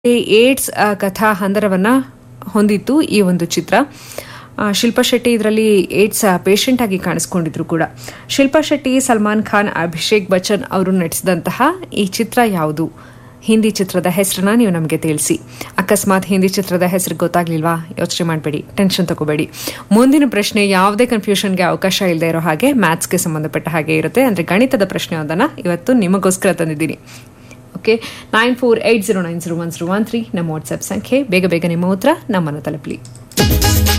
AIDS ಆ, ಕಥಾ ಹಂದರವನ್ನ ಹೊಂದಿತ್ತು ಈ ಒಂದು ಚಿತ್ರ ಆ, ಶಿಲ್ಪಾ ಶೆಟ್ಟಿ ಇದರಲ್ಲಿ ಏಡ್ಸ್ ಪೇಷಂಟ್ ಆಗಿ ಕಾಣಿಸ್ಕೊಂಡಿದ್ರು ಕೂಡ ಶಿಲ್ಪಾ ಶೆಟ್ಟಿ ಸಲ್ಮಾನ್ ಖಾನ್ ಅಭಿಷೇಕ್ ಬಚ್ಚನ್ ಅವರು ನಟಿಸಿದಂತಹ ಈ ಚಿತ್ರ ಯಾವುದು ಹಿಂದಿ ಚಿತ್ರದ ಹೆಸರನ್ನ ನೀವು ನಮಗೆ ತಿಳಿಸಿ ಅಕಸ್ಮಾತ್ ಹಿಂದಿ ಚಿತ್ರದ ಹೆಸರು ಗೊತ್ತಾಗ್ಲಿಲ್ವಾ ಯೋಚನೆ ಮಾಡಬೇಡಿ ಟೆನ್ಷನ್ ತಗೋಬೇಡಿ ಮುಂದಿನ ಪ್ರಶ್ನೆ ಯಾವುದೇ ಕನ್ಫ್ಯೂಷನ್ಗೆ ಅವಕಾಶ ಇಲ್ಲದೆ ಇರೋ ಹಾಗೆ ಮ್ಯಾಥ್ಸ್ಗೆ ಸಂಬಂಧಪಟ್ಟ ಹಾಗೆ ಇರುತ್ತೆ ಅಂದರೆ ಗಣಿತದ ಪ್ರಶ್ನೆಯೊಂದನ್ನು ಇವತ್ತು ನಿಮಗೋಸ್ಕರ ತಂದಿದ್ದೀನಿ okay nine four eight zero nine zero one zero one three ನಮ್ಮ ವಾಟ್ಸ್ಆಪ್ ಸಂಖ್ಯೆ ಬೇಗ ಬೇಗ ನಿಮ್ಮ ಉತ್ತರ ನಮ್ಮನ್ನು ತಲುಪಲಿ